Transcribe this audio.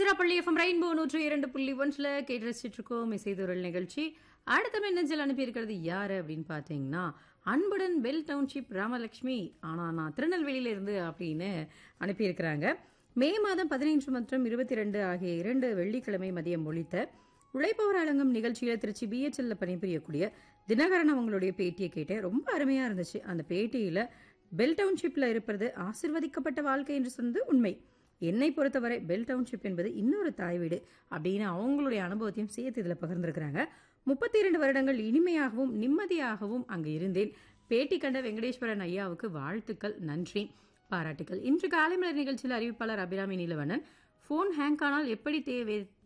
Tiruchirappalli FM rainbow நூற்று இரண்டு புள்ளி ஒன்றில் கேட்டு ரசிச்சுட்டு இருக்கோம் இசைதொரல் நிகழ்ச்சி அடுத்த மின்னஞ்சல் அனுப்பியிருக்கிறது யாரு அப்படின்னு பார்த்தீங்கன்னா அன்புடன் பெல் டவுன்ஷிப் ராமலட்சுமி ஆனா நான் திருநெல்வேலியில இருந்து அப்படின்னு அனுப்பியிருக்கிறாங்க மே மாதம் பதினைந்து மற்றும் இருபத்தி ரெண்டு ஆகிய இரண்டு வெள்ளிக்கிழமை மதியம் ஒழித்த உழைப்பவர் அலங்கம் நிகழ்ச்சியில திருச்சி பிஹெச்எல்ல பணிபுரியக்கூடிய தினகரன் அவங்களுடைய பேட்டியை கேட்டேன் ரொம்ப அருமையா இருந்துச்சு அந்த பேட்டியில பெல் டவுன்ஷிப்ல இருப்பது ஆசிர்வதிக்கப்பட்ட வாழ்க்கை என்று சொன்னது உண்மை என்னை பொறுத்தவரை பெல் டவுன்ஷிப் என்பது இன்னொரு தாய் வீடு அப்படின்னு அவங்களுடைய அனுபவத்தையும் சேர்த்து இதில் பகிர்ந்திருக்கிறாங்க முப்பத்தி இரண்டு வருடங்கள் இனிமையாகவும் நிம்மதியாகவும் அங்கு இருந்தேன் பேட்டி கண்ட வெங்கடேஸ்வரன் ஐயாவுக்கு வாழ்த்துக்கள் நன்றி பாராட்டுக்கள் இன்று காலை மலர் நிகழ்ச்சியில் அறிவிப்பாளர் அபிராமி நீலவண்ணன் ஃபோன் ஹேங் ஆனால் எப்படி தேவை